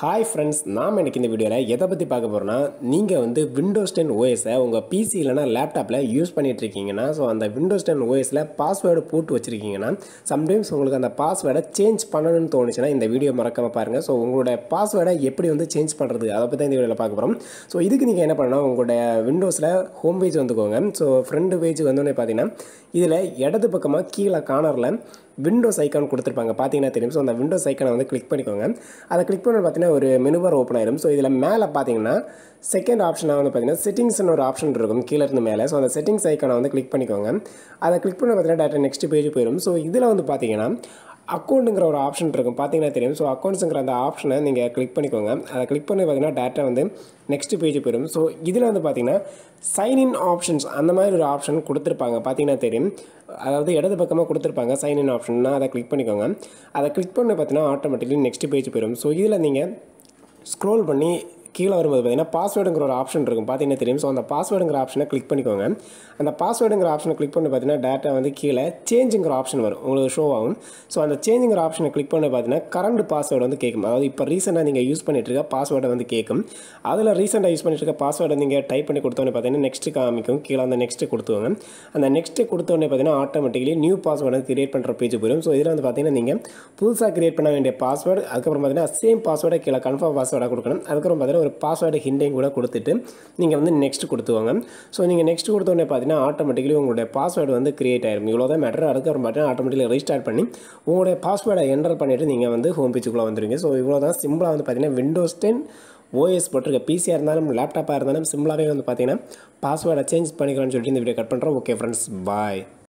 hi friends நாம் எனக்கு இந்த வீடியோவில் எதை பற்றி பார்க்க போகிறோன்னா நீங்கள் வந்து விண்டோஸ் டென் ஓஎஸை உங்கள் பிசி இல்லைனா லேப்டாப்பில் யூஸ் பண்ணிட்டு இருக்கீங்கன்னா ஸோ அந்த விண்டோஸ் டென் ஓஎஸில் பாஸ்வேர்டு போட்டு வச்சுருக்கீங்கன்னா சம்டைம்ஸ் உங்களுக்கு அந்த பாஸ்வேர்டை சேஞ்ச் பண்ணணும்னு தோணுச்சுன்னா இந்த வீடியோ மறக்காம பாருங்கள் ஸோ உங்களோட பாஸ்வேர்டை எப்படி வந்து சேஞ்ச் பண்ணுறது அதை பற்றி இந்த வீடியோவில் பார்க்க போகிறோம் ஸோ இதுக்கு நீங்கள் என்ன பண்ணணும் உங்களுடைய விண்டோஸில் ஹோம் பேஜ் வந்துக்கோங்க ஸோ ஃப்ரண்ட் பேஜ் வந்தோடனே பார்த்தீங்கன்னா இதில் இடது பக்கமாக கீழே கார்னரில் விண்டோஸ் ஐக்கான் கொடுத்துருப்பாங்க பார்த்தீங்கன்னா தெரியும் ஸோ அந்த விண்டோஸ் ஐக்கானை வந்து கிளிக் பண்ணிக்கோங்க அதை கிளிக் பண்ணி பார்த்தீங்கன்னா ஒரு மெனுவர் ஓப்பன் ஆயிடும் ஸோ இதில் மேலே பார்த்தீங்கன்னா செகண்ட் ஆப்ஷனாக வந்து பார்த்தீங்கன்னா செட்டிங்ஸ்னு ஒரு ஆப்ஷன் இருக்கும் கீழே இருந்து மேலே ஸோ அந்த செட்டிங்ஸ் ஐக்கானை வந்து கிளிக் பண்ணிக்கோங்க அதை கிளிக் பண்ணி பார்த்தீங்கன்னா டேரக்டாக நெக்ஸ்ட் பேஜ் போயிடும் ஸோ இதில் வந்து பார்த்தீங்கன்னா அக்கௌண்ட்டுங்கிற ஒரு ஆப்ஷன் இருக்கும் பார்த்தீங்கன்னா தெரியும் ஸோ அக்கௌண்ட்ஸுங்கிற அந்த ஆப்ஷனை நீங்கள் கிளிக் பண்ணிக்கோங்க அதை கிளிக் பண்ணி பார்த்தீங்கன்னா டேட்டா வந்து நெக்ஸ்ட் பேஜ் போயிடும் ஸோ இதில் வந்து பார்த்தீங்கன்னா சைன்இன் ஆப்ஷன்ஸ் அந்த மாதிரி ஒரு ஆப்ஷன் கொடுத்துருப்பாங்க பார்த்தீங்கன்னா தெரியும் அதாவது இடது பக்கமாக கொடுத்துருப்பாங்க சைன்இன் ஆப்ஷன்னா அதை கிளிக் பண்ணிக்கோங்க அதை கிளிக் பண்ணி பார்த்தீங்கன்னா ஆட்டோமேட்டிக்கலி நெக்ஸ்ட் பேஜ் போயிடும் ஸோ இதில் நீங்கள் ஸ்க்ரோல் பண்ணி கீழே வரும்போது பார்த்தீங்கன்னா பாஸ்வேர்டுங்கிற ஒரு ஆப்ஷன் இருக்கும் பார்த்தீங்கன்னா தெரியும் ஸோ அந்த பாஸ்வேர்டுங்கிற ஆப்ஷனை கிளிக் பண்ணிக்கோங்க அந்த பாஸ்வேர்டுங்கிற ஆப்ஷனை கிளிக் பண்ணி பார்த்தீங்கன்னா டேட்டா வந்து கீழே சேஞ்சுங்கிற ஆப்ஷன் வரும் உங்களுக்கு ஷோ ஆகும் ஸோ அந்த சேஞ்சுங்கிற ஆப்ஷனை கிளிக் பண்ணி பார்த்தீங்கன்னா கரண்ட் பாஸ்வேர்டு வந்து கேட்கும் அதாவது இப்போ ரீசெண்டாக நீங்கள் யூஸ் பண்ணிட்டு இருக்க பாஸ்வேர்டை வந்து கேட்கும் அதில் ரீசெண்டாக யூஸ் பண்ணிட்டு இருக்க பாஸ்வேர்டை நீங்கள் டைப் பண்ணி கொடுத்தோன்னே பார்த்தீங்கன்னா நெக்ஸ்ட் காமிக்கும் கீழே அந்த நெக்ஸ்ட் கொடுத்துவாங்க அந்த நெக்ஸ்ட் கொடுத்தோடனே பார்த்தீங்கன்னா ஆட்டோமேட்டிக்கலி நியூ பாஸ்வேர்டு கிரியேட் பண்ணுற பேஜ் போயிடும் ஸோ இதில் வந்து பார்த்தீங்கன்னா நீங்கள் புதுசாக கிரியேட் பண்ண வேண்டிய பாஸ்வேர்டு அதுக்கப்புறம் பார்த்தீங்கன்னா சேம் பாஸ்வேர்டை கீழே கன்ஃபார்ம் பாஸ்வேர்டாக கொடுக்கணும் அதுக்கப்புறம் பார்த்தீங்கன்னா ஒரு பாஸ்வேர்டு ஹிண்டையும் கூட கொடுத்துட்டு நீங்கள் வந்து நெக்ஸ்ட் கொடுத்துவாங்க ஸோ நீங்கள் நெக்ஸ்ட் கொடுத்தோடனே பார்த்தீங்கன்னா ஆட்டோமேட்டிக்கலி உங்களுடைய பாஸ்வேர்டு வந்து கிரியேட் ஆயிரும் இவ்வளோ தான் மேட்டர் அதுக்கப்புறம் பார்த்தீங்கன்னா ஆட்டோமேட்டிக்கலி ரீஸ்டார்ட் பண்ணி உங்களுடைய பாஸ்வேர்டை என்டர் பண்ணிவிட்டு நீங்கள் வந்து ஹோம் பேஜுக்குள்ளே வந்துருவீங்க ஸோ இவ்வளோ தான் சிம்பிளாக வந்து பார்த்தீங்கன்னா விண்டோஸ் டென் ஓஎஸ் போட்டிருக்க பிசியாக இருந்தாலும் லேப்டாப்பாக இருந்தாலும் சிம்பிளாகவே வந்து பார்த்தீங்கன்னா பாஸ்வேர்டை சேஞ்ச் பண்ணிக்கலாம்னு சொல்லிட்டு இந்த வீடியோ கட் பண்ணுறோம் ஓகே ஃப்ரெண்ட்ஸ் பாய்